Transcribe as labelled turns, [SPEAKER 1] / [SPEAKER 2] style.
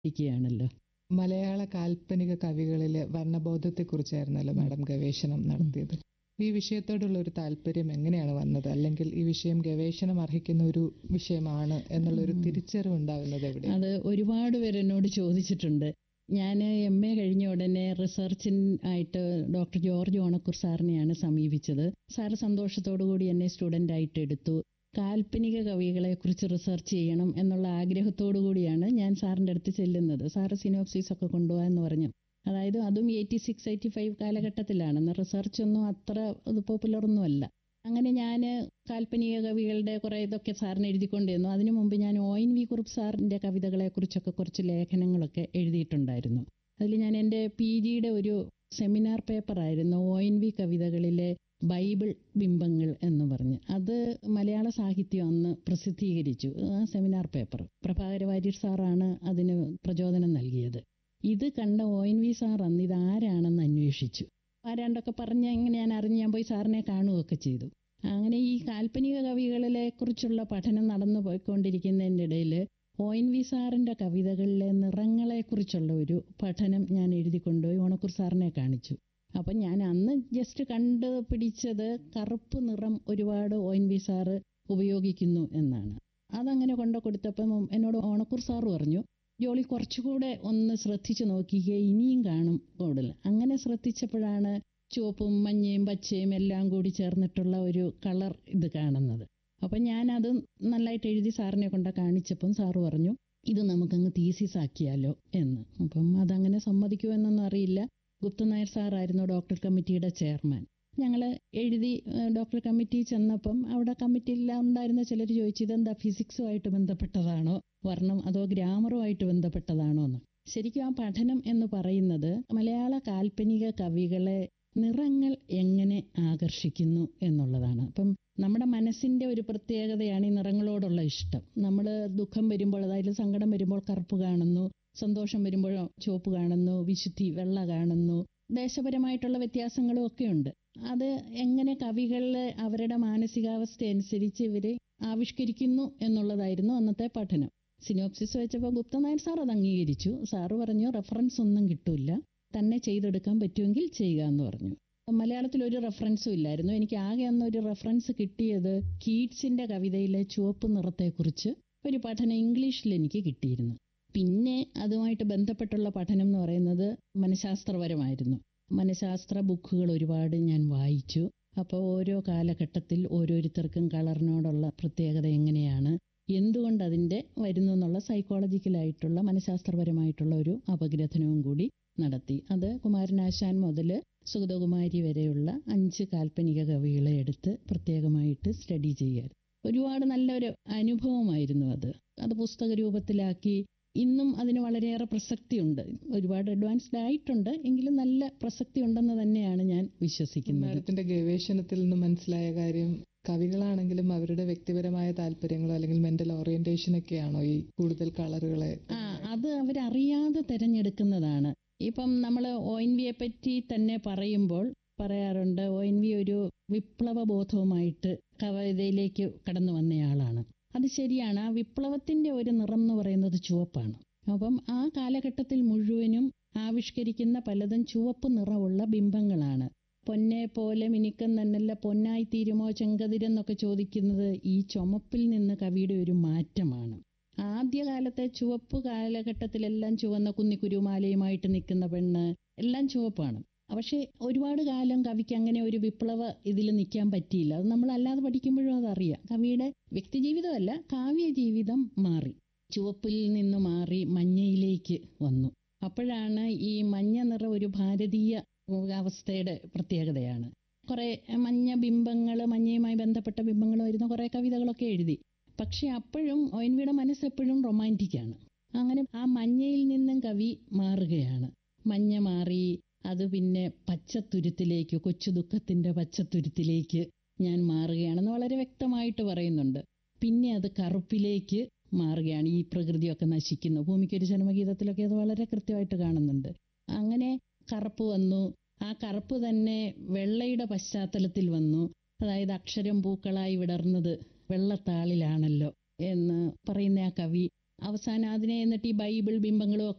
[SPEAKER 1] ഇരിക്കുകയാണല്ലോ
[SPEAKER 2] മലയാള കാൽപ്പനിക കവികളിലെ വർണ്ണബോധത്തെക്കുറിച്ചായിരുന്നല്ലോ മാഡം ഗവേഷണം നടത്തിയത് ഈ വിഷയത്തോടുള്ള ഒരു താല്പര്യം എങ്ങനെയാണ് വന്നത് അല്ലെങ്കിൽ ഈ വിഷയം ഗവേഷണം അർഹിക്കുന്ന ഒരു വിഷയമാണ് എന്നുള്ള ഒരു തിരിച്ചറിവ് ഉണ്ടാകുന്നത് എവിടെ
[SPEAKER 1] അത് ഒരുപാട് പേര് എന്നോട് ചോദിച്ചിട്ടുണ്ട് ഞാൻ എം എ കഴിഞ്ഞ ഉടനെ റിസർച്ചിന് ആയിട്ട് ഡോക്ടർ ജോർജ് ഓണക്കൂർ സാറിനെയാണ് സമീപിച്ചത് സാറ് സന്തോഷത്തോടു കൂടി എന്നെ സ്റ്റുഡൻ്റ് ആയിട്ട് എടുത്തു കാൽപ്പനിക കവികളെ കുറിച്ച് റിസർച്ച് ചെയ്യണം എന്നുള്ള ആഗ്രഹത്തോടു കൂടിയാണ് ഞാൻ സാറിൻ്റെ അടുത്ത് ചെല്ലുന്നത് സാറ് സിനോപ്സിസ് ഒക്കെ കൊണ്ടുപോകാൻ എന്ന് പറഞ്ഞു അതായത് അതും എയ്റ്റി സിക്സ് എയ്റ്റി ഫൈവ് കാലഘട്ടത്തിലാണ് അന്ന് റിസർച്ച് ഒന്നും അത്ര പോപ്പുലർ ഒന്നും അല്ല അങ്ങനെ ഞാൻ കാൽപ്പനിക കവികളുടെ കുറേ ഇതൊക്കെ സാറിന് എഴുതിക്കൊണ്ടിരുന്നു അതിനു മുമ്പ് ഞാൻ ഒ എൻ വി കുറുപ്പ് സാറിൻ്റെ കവിതകളെക്കുറിച്ചൊക്കെ കുറച്ച് ലേഖനങ്ങളൊക്കെ എഴുതിയിട്ടുണ്ടായിരുന്നു അതിൽ ഞാൻ എൻ്റെ പി ജിയുടെ ഒരു സെമിനാർ പേപ്പറായിരുന്നു ഒ എൻ വി കവിതകളിലെ ബൈബിൾ ബിംബങ്ങൾ എന്ന് പറഞ്ഞ് അത് മലയാള സാഹിത്യം അന്ന് പ്രസിദ്ധീകരിച്ചു ആ സെമിനാർ പേപ്പർ പ്രഭാകര വാര്യർ സാറാണ് അതിന് പ്രചോദനം നൽകിയത് ഇത് കണ്ട ഒ എൻ വി സാർ അന്ന് ഇത് ആരാണെന്ന് അന്വേഷിച്ചു ആരാണ്ടൊക്കെ പറഞ്ഞ് ഇങ്ങനെ ഞാൻ അറിഞ്ഞ് ഞാൻ പോയി സാറിനെ കാണുകയൊക്കെ ചെയ്തു അങ്ങനെ ഈ കാൽപ്പനിക കവികളിലെ കുറിച്ചുള്ള പഠനം നടന്നു പോയിക്കൊണ്ടിരിക്കുന്നതിൻ്റെ ഇടയിൽ ഒ എൻ വി സാറിൻ്റെ കവിതകളിലെ നിറങ്ങളെക്കുറിച്ചുള്ള ഒരു പഠനം ഞാൻ എഴുതിക്കൊണ്ടുപോയി ഓണക്കൂർ സാറിനെ കാണിച്ചു അപ്പം ഞാൻ അന്ന് ജസ്റ്റ് കണ്ട് പിടിച്ചത് കറുപ്പ് നിറം ഒരുപാട് ഒ എൻ വി സാറ് ഉപയോഗിക്കുന്നു എന്നാണ് അതങ്ങനെ കൊണ്ടു കൊടുത്തപ്പം എന്നോട് ഓണക്കൂർ സാറ് പറഞ്ഞു ജോളി കുറച്ചുകൂടെ ഒന്ന് ശ്രദ്ധിച്ചു നോക്കിക്കേ ഇനിയും കാണും കൂടുതൽ അങ്ങനെ ശ്രദ്ധിച്ചപ്പോഴാണ് ചുവപ്പും മഞ്ഞയും പച്ചയും എല്ലാം കൂടി ചേർന്നിട്ടുള്ള ഒരു കളർ ഇത് കാണുന്നത് അപ്പം ഞാനത് നല്ലതായിട്ട് എഴുതി സാറിനെ കൊണ്ട് കാണിച്ചപ്പം സാറ് പറഞ്ഞു ഇത് നമുക്കങ്ങ് തീസിസ് ആക്കിയാലോ എന്ന് അപ്പം അതങ്ങനെ സമ്മതിക്കുമോ എന്നൊന്നും അറിയില്ല ഗുപ്ത നായർ സാറായിരുന്നു ഡോക്ടർ കമ്മിറ്റിയുടെ ചെയർമാൻ ഞങ്ങൾ എഴുതി ഡോക്ടർ കമ്മിറ്റി ചെന്നപ്പം അവിടെ കമ്മിറ്റിയിൽ ഉണ്ടായിരുന്ന ചിലർ ചോദിച്ചു ഇതെന്താ ഫിസിക്സുമായിട്ട് ബന്ധപ്പെട്ടതാണോ വർണ്ണം അതോ ഗ്രാമറുമായിട്ട് ബന്ധപ്പെട്ടതാണോ എന്ന് ശരിക്കും ആ പഠനം എന്ന് പറയുന്നത് മലയാള കാൽപ്പനിക കവികളെ നിറങ്ങൾ എങ്ങനെ ആകർഷിക്കുന്നു എന്നുള്ളതാണ് അപ്പം നമ്മുടെ മനസ്സിന്റെ ഒരു പ്രത്യേകതയാണ് ഈ നിറങ്ങളോടുള്ള ഇഷ്ടം നമ്മൾ ദുഃഖം വരുമ്പോൾ അതായത് സങ്കടം വരുമ്പോൾ കറുപ്പ് കാണുന്നു സന്തോഷം വരുമ്പോൾ ചുവപ്പ് കാണുന്നു വിശുദ്ധി വെള്ള കാണുന്നു ദേശപരമായിട്ടുള്ള വ്യത്യാസങ്ങളും ഒക്കെ ഉണ്ട് അത് എങ്ങനെ കവികളിലെ അവരുടെ മാനസികാവസ്ഥ അനുസരിച്ച് ഇവരെ ആവിഷ്കരിക്കുന്നു എന്നുള്ളതായിരുന്നു അന്നത്തെ പഠനം സിനോപ്സിസ് വെച്ചപ്പോൾ ഗുപ്ത നായർ സാർ അത് അംഗീകരിച്ചു സാറ് പറഞ്ഞു റെഫറൻസ് ഒന്നും കിട്ടില്ല തന്നെ ചെയ്തെടുക്കാൻ പറ്റുമെങ്കിൽ ചെയ്യുക എന്ന് പറഞ്ഞു മലയാളത്തിൽ ഒരു റെഫറൻസും ഇല്ലായിരുന്നു എനിക്ക് ആകെ അന്ന് ഒരു റെഫറൻസ് കിട്ടിയത് കീറ്റ്സിന്റെ കവിതയിലെ ചുവപ്പ് നിറത്തെക്കുറിച്ച് ഒരു പഠനം ഇംഗ്ലീഷിൽ എനിക്ക് കിട്ടിയിരുന്നു പിന്നെ അതുമായിട്ട് ബന്ധപ്പെട്ടുള്ള പഠനം എന്ന് പറയുന്നത് മനഃശാസ്ത്രപരമായിരുന്നു മനഃശാസ്ത്ര ബുക്കുകൾ ഒരുപാട് ഞാൻ വായിച്ചു അപ്പോൾ ഓരോ കാലഘട്ടത്തിൽ ഓരോരുത്തർക്കും കളറിനോടുള്ള പ്രത്യേകത എങ്ങനെയാണ് എന്തുകൊണ്ട് അതിൻ്റെ വരുന്നു എന്നുള്ള സൈക്കോളജിക്കലായിട്ടുള്ള മനഃശാസ്ത്രപരമായിട്ടുള്ള ഒരു അപഗ്രഥനവും കൂടി നടത്തി അത് കുമാരനാശാൻ മുതൽ സുഗതകുമാരി വരെയുള്ള അഞ്ച് കാൽപ്പനിക കവികളെ എടുത്ത് പ്രത്യേകമായിട്ട് സ്റ്റഡി ചെയ്യാൻ ഒരുപാട് നല്ലൊരു അനുഭവമായിരുന്നു അത് അത് പുസ്തക രൂപത്തിലാക്കി ഇന്നും അതിന് വളരെയേറെ പ്രസക്തിയുണ്ട് ഒരുപാട് അഡ്വാൻസ്ഡ് ആയിട്ടുണ്ട് എങ്കിലും നല്ല പ്രസക്തി ഉണ്ടെന്ന് തന്നെയാണ് ഞാൻ വിശ്വസിക്കുന്നത്
[SPEAKER 2] മാഡത്തിന്റെ ഗവേഷണത്തിൽ നിന്ന് മനസ്സിലായ കാര്യം കവികളാണെങ്കിലും അവരുടെ വ്യക്തിപരമായ താല്പര്യങ്ങളോ അല്ലെങ്കിൽ മെന്റൽ ഓറിയന്റേഷൻ ഒക്കെയാണോ ഈ കൂടുതൽ കളറുകളെ
[SPEAKER 1] ആ അത് അവരറിയാതെ തിരഞ്ഞെടുക്കുന്നതാണ് ഇപ്പം നമ്മൾ ഒ എൻ വിയെ പറ്റി തന്നെ പറയുമ്പോൾ പറയാറുണ്ട് ഒ എൻ വി ഒരു വിപ്ലവ ബോധവുമായിട്ട് കവിതയിലേക്ക് കടന്നു വന്നയാളാണ് അത് ശരിയാണ് ആ വിപ്ലവത്തിന്റെ ഒരു നിറം എന്ന് പറയുന്നത് ചുവപ്പാണ് അപ്പം ആ കാലഘട്ടത്തിൽ മുഴുവനും ആവിഷ്കരിക്കുന്ന പലതും ചുവപ്പ് നിറമുള്ള ബിംബങ്ങളാണ് പൊന്നെ പോലെ മിനുക്കം തന്നല്ല പൊന്നായി തീരുമോ ചെങ്കതിരെന്നൊക്കെ ചോദിക്കുന്നത് ഈ ചുമപ്പിൽ നിന്ന് കവിയുടെ ഒരു മാറ്റമാണ് ആദ്യകാലത്തെ ചുവപ്പ് കാലഘട്ടത്തിലെല്ലാം ചുവന്ന കുന്നിക്കുരുമാലയുമായിട്ട് നിൽക്കുന്ന പെണ്ണ് എല്ലാം ചുവപ്പാണ് പക്ഷേ ഒരുപാട് കാലം കവിക്ക് അങ്ങനെ ഒരു വിപ്ലവ ഇതിൽ നിൽക്കാൻ പറ്റിയില്ല അത് നമ്മൾ അല്ലാതെ പഠിക്കുമ്പോഴും അതറിയാം കവിയുടെ വ്യക്തിജീവിതമല്ല കാവ്യ ജീവിതം മാറി ചുവപ്പിൽ നിന്ന് മാറി മഞ്ഞയിലേക്ക് വന്നു അപ്പോഴാണ് ഈ മഞ്ഞ നിറം ഒരു ഭാരതീയ അവസ്ഥയുടെ പ്രത്യേകതയാണ് കുറെ മഞ്ഞ ബിംബങ്ങൾ മഞ്ഞയുമായി ബന്ധപ്പെട്ട ബിംബങ്ങൾ വരുന്ന കുറെ കവിതകളൊക്കെ എഴുതി പക്ഷെ അപ്പോഴും ഒ എൻ വിയുടെ മനസ്സ് എപ്പോഴും റൊമാൻറ്റിക്കാണ് അങ്ങനെ ആ മഞ്ഞയിൽ നിന്നും കവി മാറുകയാണ് മഞ്ഞ മാറി അത് പിന്നെ പച്ചത്തുരുത്തിലേക്ക് കൊച്ചു ദുഃഖത്തിന്റെ പച്ചത്തുരുത്തിലേക്ക് ഞാൻ മാറുകയാണെന്ന് വളരെ വ്യക്തമായിട്ട് പറയുന്നുണ്ട് പിന്നെ അത് കറുപ്പിലേക്ക് മാറുകയാണ് ഈ പ്രകൃതിയൊക്കെ നശിക്കുന്നു ഭൂമിക്കൊരു ജന്മഗീതത്തിലൊക്കെ അത് വളരെ കൃത്യമായിട്ട് കാണുന്നുണ്ട് അങ്ങനെ കറുപ്പ് വന്നു ആ കറുപ്പ് തന്നെ വെള്ളയുടെ പശ്ചാത്തലത്തിൽ വന്നു അതായത് അക്ഷരം പൂക്കളായി വിടർന്നത് വെള്ളത്താളിലാണല്ലോ എന്ന് പറയുന്ന ആ കവി അവസാനം അതിനെ എന്നിട്ട് ഈ ബൈബിൾ ബിംബങ്ങളും ഒക്കെ